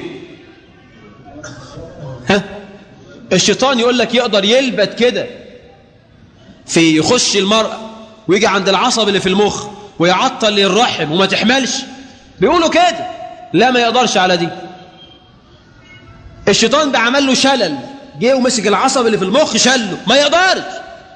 ها الشيطان يقول لك يقدر يلبت كده في يخش المرأة ويجي عند العصب اللي في المخ ويعطل الرحم وما تحملش بيقولوا كده لا ما يقدرش على دي الشيطان بعمل له شلل جه ومسك العصب اللي في المخ شله ما يقدرش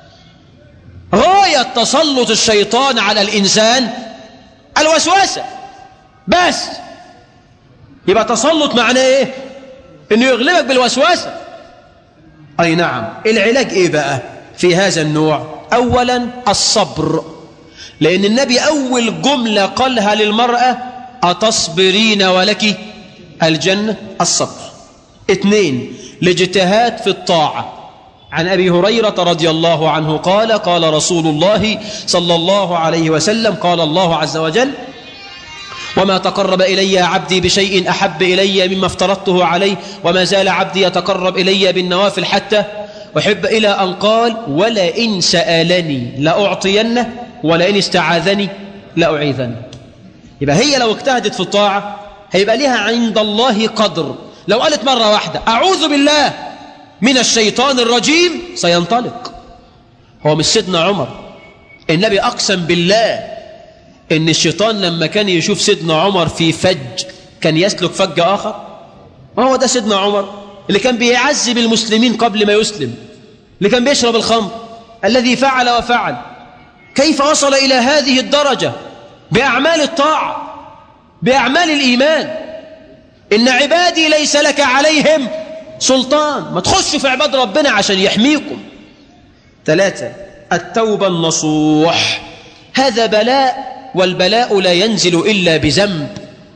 غاية تسلط الشيطان على الإنسان الوسوسة بس يبقى تسلط معناه ايه انه يغلبك بالوسوسة اي نعم العلاج ايه بقى في هذا النوع اولا الصبر لان النبي اول جملة قالها للمرأة اتصبرين ولك الجنة الصبر اثنين الاجتهاد في الطاعة عن أبي هريرة رضي الله عنه قال قال رسول الله صلى الله عليه وسلم قال الله عز وجل وما تقرب إلي عبدي بشيء أحب إلي مما افترضته عليه وما زال عبدي يتقرب إلي بالنوافل حتى أحب إلى أن قال ولئن سألني لأعطينه ولئن استعاذني لأعيذنه يبقى هي لو اجتهدت في الطاعة هيبقى لها عند الله قدر لو قالت مرة واحدة أعوذ بالله من الشيطان الرجيم سينطلق هو مش سيدنا عمر النبي أقسم بالله إن الشيطان لما كان يشوف سيدنا عمر في فج كان يسلك فج آخر ما هو ده سيدنا عمر اللي كان بيعذب المسلمين قبل ما يسلم اللي كان بيشرب الخمر الذي فعل وفعل كيف وصل إلى هذه الدرجة بأعمال الطاعة بأعمال الإيمان إن عبادي ليس لك عليهم سلطان ما تخشوا في عباد ربنا عشان يحميكم ثلاثة التوبة النصوح هذا بلاء والبلاء لا ينزل إلا بذنب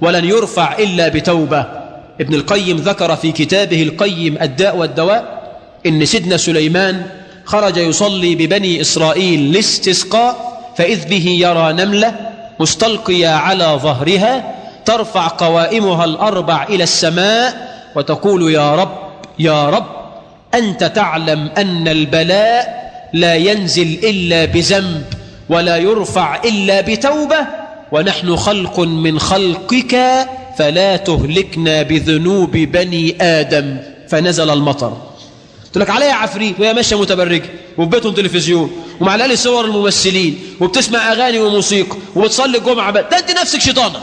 ولن يرفع إلا بتوبة ابن القيم ذكر في كتابه القيم الداء والدواء إن سيدنا سليمان خرج يصلي ببني إسرائيل لاستسقاء فإذ به يرى نملة مستلقية على ظهرها ترفع قوائمها الأربع إلى السماء وتقول يا رب يا رب أنت تعلم أن البلاء لا ينزل إلا بذنب ولا يرفع إلا بتوبة ونحن خلق من خلقك فلا تهلكنا بذنوب بني آدم فنزل المطر قلت لك عليها عفريت وهي ماشيه متبرجه وفي بيتهم تلفزيون ومعلقه لي صور الممثلين وبتسمع اغاني وموسيقى وبتصلي الجمعه بقى ده انت نفسك شيطانه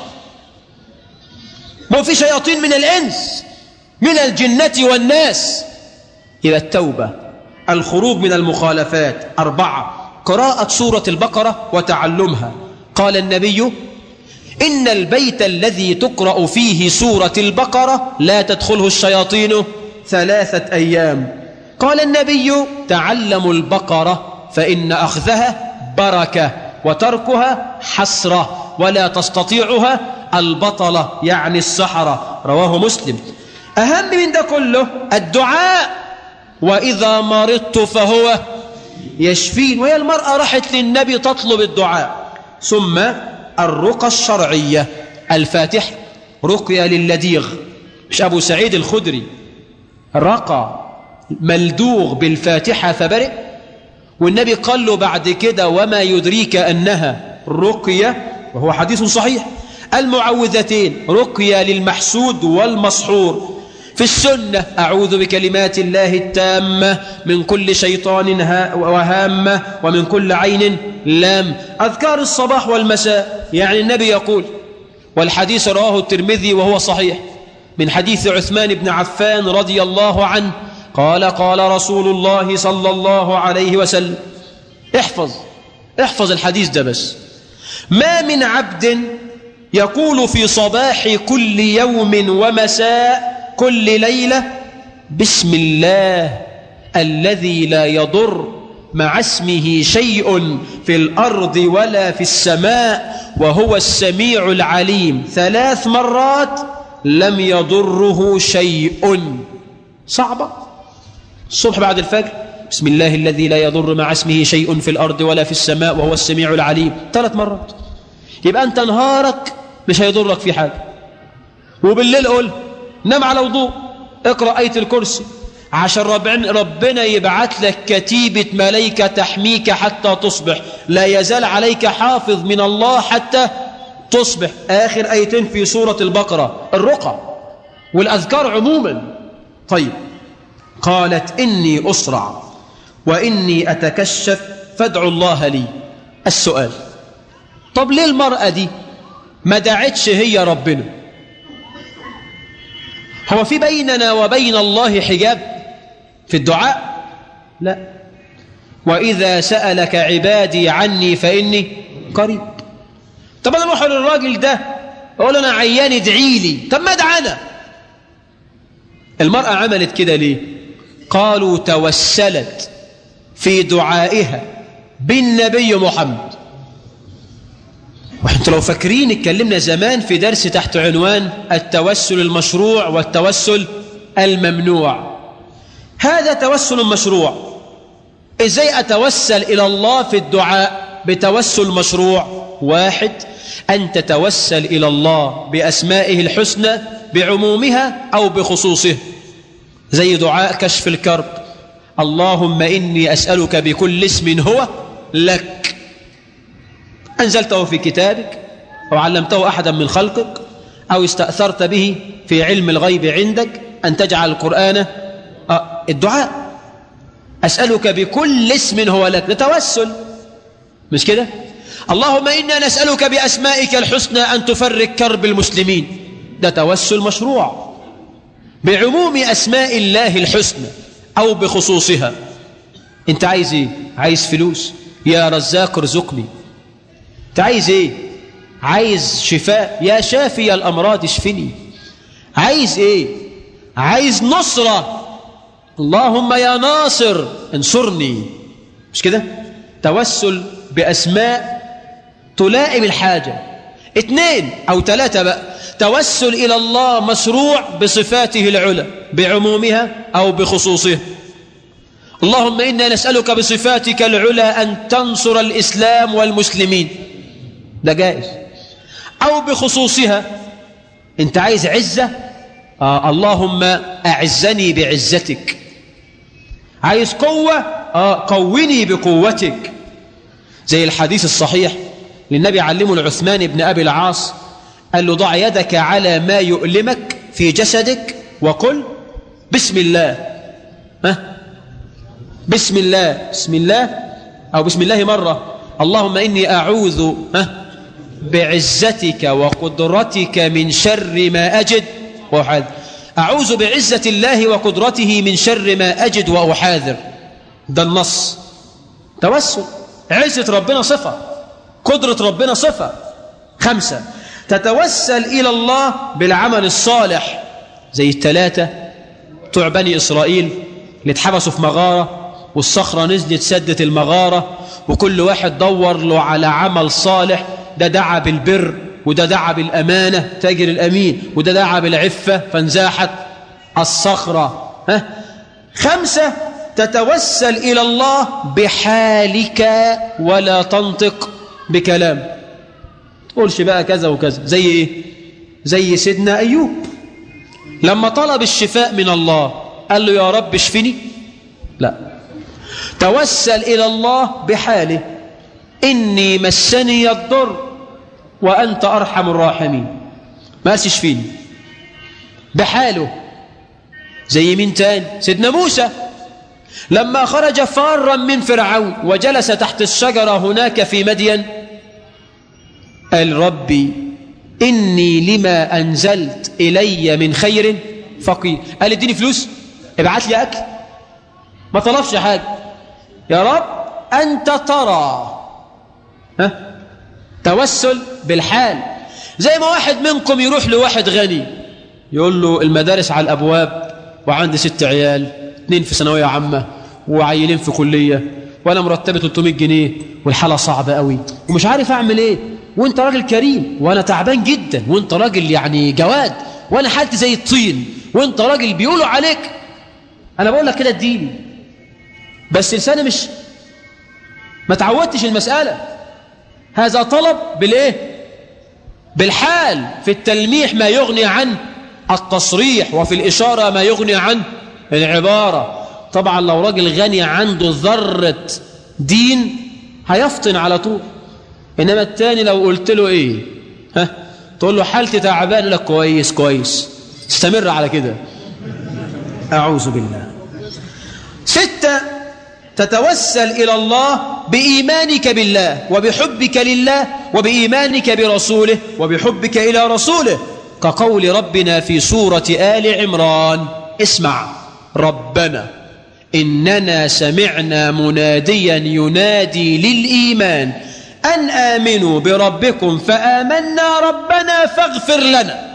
ما في شياطين من الانس من الجنه والناس الى التوبه الخروج من المخالفات اربعه قراءه سوره البقره وتعلمها قال النبي ان البيت الذي تقرا فيه سوره البقره لا تدخله الشياطين ثلاثه ايام قال النبي تعلموا البقرة فإن أخذها بركة وتركها حسرة ولا تستطيعها البطلة يعني السحرة رواه مسلم أهم من ده كله الدعاء وإذا مرضت فهو يشفين وهي المرأة راحت للنبي تطلب الدعاء ثم الرقى الشرعية الفاتح رقية للديغ مش أبو سعيد الخدري رقى ملدوغ بالفاتحة فبرئ والنبي قال له بعد كده وما يدريك أنها رقية وهو حديث صحيح المعوذتين رقية للمحسود والمسحور في السنة أعوذ بكلمات الله التامة من كل شيطان وهامة ومن كل عين لام أذكار الصباح والمساء يعني النبي يقول والحديث رواه الترمذي وهو صحيح من حديث عثمان بن عفان رضي الله عنه قال قال رسول الله صلى الله عليه وسلم احفظ احفظ الحديث ده بس ما من عبد يقول في صباح كل يوم ومساء كل ليلة بسم الله الذي لا يضر مع اسمه شيء في الأرض ولا في السماء وهو السميع العليم ثلاث مرات لم يضره شيء صعبة الصبح بعد الفجر بسم الله الذي لا يضر مع اسمه شيء في الأرض ولا في السماء وهو السميع العليم ثلاث مرات يبقى أنت نهارك مش هيضرك في حاجة وبالليل قل نام على وضوء اقرأ آية الكرسي عشان ربنا يبعت لك كتيبة ملائكة تحميك حتى تصبح لا يزال عليك حافظ من الله حتى تصبح آخر آيتين في سورة البقرة الرقى والأذكار عموما طيب قالت إني أسرع وإني أتكشف فادعوا الله لي السؤال طب ليه المرأة دي ما دعتش هي ربنا هو في بيننا وبين الله حجاب في الدعاء لا وإذا سألك عبادي عني فإني قريب طب أنا أروح للراجل ده أقول أنا عيان ادعي لي طب ما ادعنا المرأة عملت كده ليه قالوا توسلت في دعائها بالنبي محمد وانتوا لو فاكرين اتكلمنا زمان في درس تحت عنوان التوسل المشروع والتوسل الممنوع هذا توسل مشروع ازاي اتوسل الى الله في الدعاء بتوسل مشروع واحد ان تتوسل الى الله باسمائه الحسنى بعمومها او بخصوصه زي دعاء كشف الكرب اللهم اني اسالك بكل اسم هو لك أنزلته في كتابك أو علمته أحدا من خلقك أو استأثرت به في علم الغيب عندك أن تجعل القرآن آه الدعاء أسألك بكل اسم هو لك نتوسل مش كده اللهم إنا نسألك بأسمائك الحسنى أن تفرق كرب المسلمين ده توسل مشروع بعموم أسماء الله الحسنى أو بخصوصها أنت عايز إيه عايز فلوس يا رزاق ارزقني انت عايز ايه عايز شفاء يا شافي الامراض اشفني عايز ايه عايز نصرة اللهم يا ناصر انصرني مش كده توسل باسماء تلائم الحاجة اتنين او ثلاثة بقى توسل إلى الله مشروع بصفاته العلى بعمومها أو بخصوصها اللهم إنا نسألك بصفاتك العلى أن تنصر الإسلام والمسلمين ده جائز أو بخصوصها أنت عايز عزة آه اللهم أعزني بعزتك عايز قوة آه قوني بقوتك زي الحديث الصحيح للنبي علمه العثمان بن أبي العاص قال له ضع يدك على ما يؤلمك في جسدك وقل بسم الله ها بسم الله بسم الله أو بسم الله مرة اللهم إني أعوذ ها بعزتك وقدرتك من شر ما أجد وأحاذر أعوذ بعزة الله وقدرته من شر ما أجد وأحاذر ده النص توسل عزة ربنا صفة قدرة ربنا صفة خمسة تتوسل إلى الله بالعمل الصالح زي الثلاثة بتوع بني إسرائيل اللي اتحبسوا في مغارة والصخرة نزلت سدت المغارة وكل واحد دور له على عمل صالح ده دعا بالبر وده دعا بالأمانة تاجر الأمين وده دعا بالعفة فانزاحت الصخرة ها؟ خمسة تتوسل إلى الله بحالك ولا تنطق بكلام تقولش بقى كذا وكذا زي إيه زي سيدنا أيوب لما طلب الشفاء من الله قال له يا رب اشفني لا توسل إلى الله بحاله إني مسني الضر وأنت أرحم الراحمين ما تشفيني بحاله زي مين تاني سيدنا موسى لما خرج فارا من فرعون وجلس تحت الشجرة هناك في مدين قال ربي إني لما أنزلت إلي من خير فقير قال اديني فلوس ابعت لي أكل ما طلبش حاجة يا رب أنت ترى ها توسل بالحال زي ما واحد منكم يروح لواحد غني يقول له المدارس على الأبواب وعندي ست عيال اثنين في ثانوية عامة وعيلين في كلية وأنا مرتبة 300 جنيه والحالة صعبة قوي ومش عارف أعمل إيه وأنت راجل كريم وأنا تعبان جدا وأنت راجل يعني جواد وأنا حالتي زي الطين وأنت راجل بيقولوا عليك أنا بقول لك كده اديني بس لساني مش ما تعودتش المسألة هذا طلب بالإيه بالحال في التلميح ما يغني عن التصريح وفي الإشارة ما يغني عن العبارة طبعا لو راجل غني عنده ذرة دين هيفطن على طول إنما التاني لو قلت له إيه ها تقول له حالتي تعبان لك كويس كويس استمر على كده أعوذ بالله ستة تتوسل إلى الله بإيمانك بالله وبحبك لله وبإيمانك برسوله وبحبك إلى رسوله كقول ربنا في سورة آل عمران اسمع ربنا إننا سمعنا مناديا ينادي للإيمان أن آمنوا بربكم فآمنا ربنا فاغفر لنا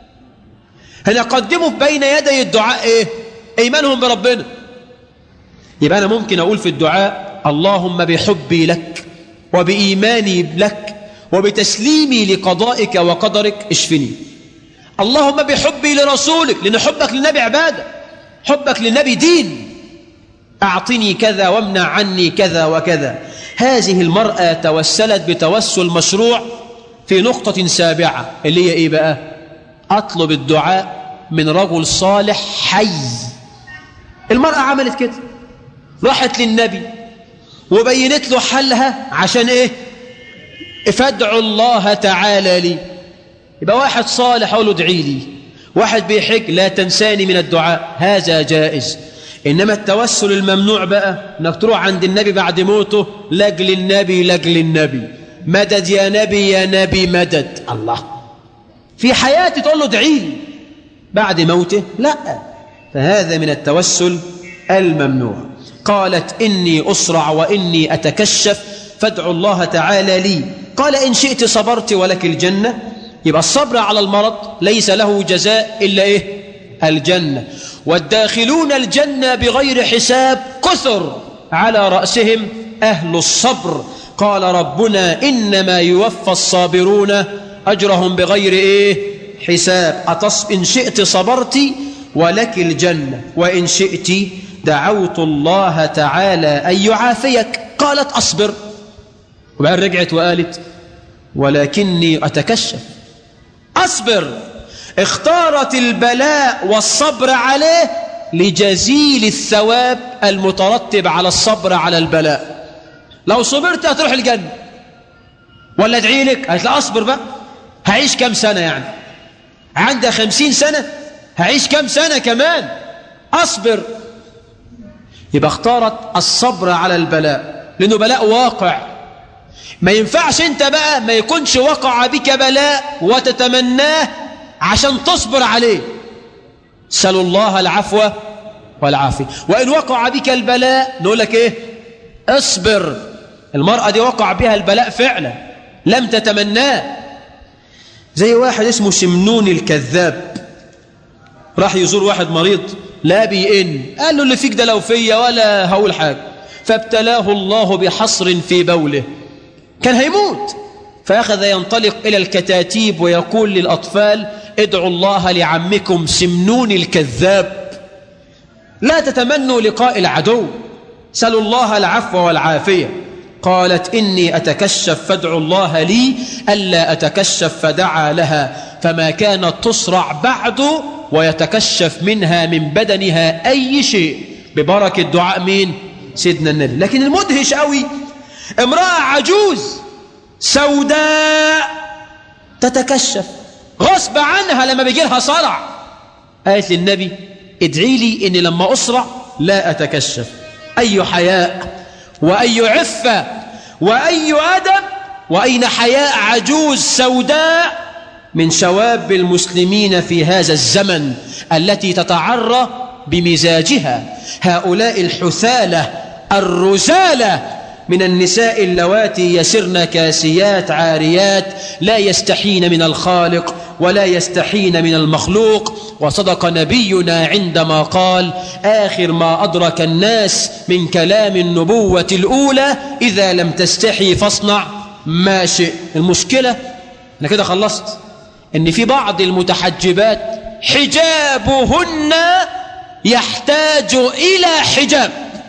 هنا قدموا بين يدي الدعاء إيه؟ إيمانهم بربنا يبقى أنا ممكن أقول في الدعاء اللهم بحبي لك وبإيماني لك وبتسليمي لقضائك وقدرك اشفني اللهم بحبي لرسولك لأن حبك للنبي عبادة حبك للنبي دين أعطني كذا وامنع عني كذا وكذا هذه المرأة توسلت بتوسل مشروع في نقطة سابعة اللي هي إيه بقى أطلب الدعاء من رجل صالح حي المرأة عملت كده راحت للنبي وبينت له حلها عشان ايه فادعوا الله تعالى لي يبقى واحد صالح اقول له ادعي لي واحد بيحج لا تنساني من الدعاء هذا جائز انما التوسل الممنوع بقى انك تروح عند النبي بعد موته لاجل النبي لاجل النبي مدد يا نبي يا نبي مدد الله في حياتي تقول له ادعي لي بعد موته لا فهذا من التوسل الممنوع قالت إني أسرع وإني أتكشف فادعوا الله تعالى لي قال إن شئت صبرت ولك الجنة يبقى الصبر على المرض ليس له جزاء إلا إيه الجنة والداخلون الجنة بغير حساب كثر على رأسهم أهل الصبر قال ربنا إنما يوفى الصابرون أجرهم بغير إيه حساب أتص... إن شئت صبرت ولك الجنة وإن شئت دعوت الله تعالى أن يعافيك قالت أصبر وبعد رجعت وقالت ولكني أتكشف أصبر اختارت البلاء والصبر عليه لجزيل الثواب المترتب على الصبر على البلاء لو صبرت هتروح الجنة ولا ادعي لك قالت لا أصبر بقى هعيش كم سنة يعني عندها خمسين سنة هعيش كم سنة كمان أصبر يبقى اختارت الصبر على البلاء لأنه بلاء واقع ما ينفعش انت بقى ما يكونش وقع بك بلاء وتتمناه عشان تصبر عليه سلوا الله العفو والعافية وإن وقع بك البلاء نقول لك إيه اصبر المرأة دي وقع بها البلاء فعلا لم تتمناه زي واحد اسمه شمنون الكذاب راح يزور واحد مريض لا بيئن قال له اللي فيك ده لو فيا ولا هقول حاجة فابتلاه الله بحصر في بوله كان هيموت فأخذ ينطلق إلى الكتاتيب ويقول للأطفال ادعوا الله لعمكم سمنون الكذاب لا تتمنوا لقاء العدو سلوا الله العفو والعافية قالت إني أتكشف فادعوا الله لي ألا أتكشف فدعا لها فما كانت تصرع بعد ويتكشف منها من بدنها أي شيء ببركة دعاء مين سيدنا النبي لكن المدهش قوي امرأة عجوز سوداء تتكشف غصب عنها لما بيجي لها صرع قالت للنبي ادعي لي اني لما اسرع لا اتكشف اي حياء واي عفه واي ادب واين حياء عجوز سوداء من شواب المسلمين في هذا الزمن التي تتعرى بمزاجها هؤلاء الحثاله الرزاله من النساء اللواتي يسرن كاسيات عاريات لا يستحين من الخالق ولا يستحين من المخلوق وصدق نبينا عندما قال آخر ما أدرك الناس من كلام النبوة الأولى إذا لم تستحي فاصنع ما شئ المشكلة أنا كده خلصت إن في بعض المتحجبات حجابهن يحتاج إلى حجاب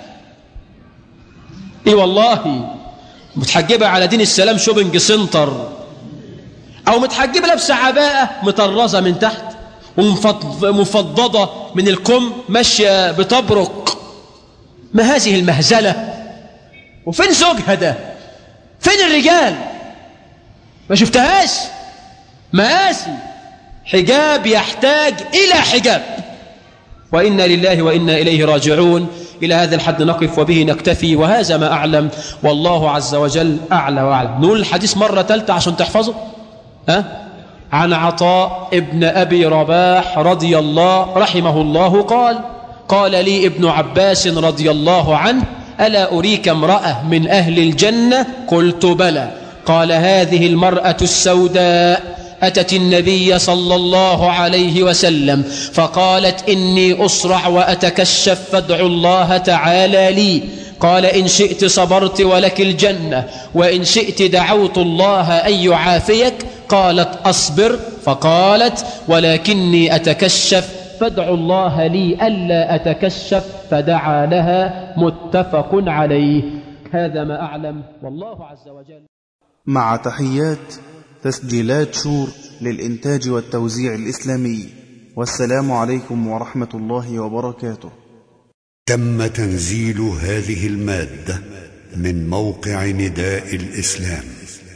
اي والله متحجبة على دين السلام شوبنج سنتر او متحجبة لابسة عباءة مطرزة من تحت ومفضضة من الكم ماشية بتبرق ما هذه المهزلة وفين زوجها ده فين الرجال ما شفتهاش مآسي حجاب يحتاج إلى حجاب وإنا لله وإنا إليه راجعون إلى هذا الحد نقف وبه نكتفي وهذا ما أعلم والله عز وجل أعلى وأعلم نقول الحديث مرة ثالثة عشان تحفظه ها؟ عن عطاء ابن أبي رباح رضي الله رحمه الله قال قال لي ابن عباس رضي الله عنه ألا أريك امرأة من أهل الجنة قلت بلى قال هذه المرأة السوداء أتت النبي صلى الله عليه وسلم فقالت إني أسرع وأتكشف فادعوا الله تعالى لي قال إن شئت صبرت ولك الجنة وإن شئت دعوت الله أن يعافيك قالت أصبر فقالت ولكني أتكشف فادعوا الله لي ألا أتكشف فدعا لها متفق عليه هذا ما أعلم والله عز وجل مع تحيات تسجيلات شور للإنتاج والتوزيع الإسلامي والسلام عليكم ورحمة الله وبركاته تم تنزيل هذه المادة من موقع نداء الإسلام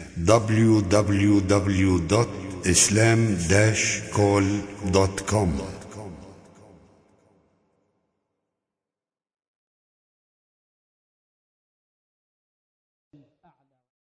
www.islam-call.com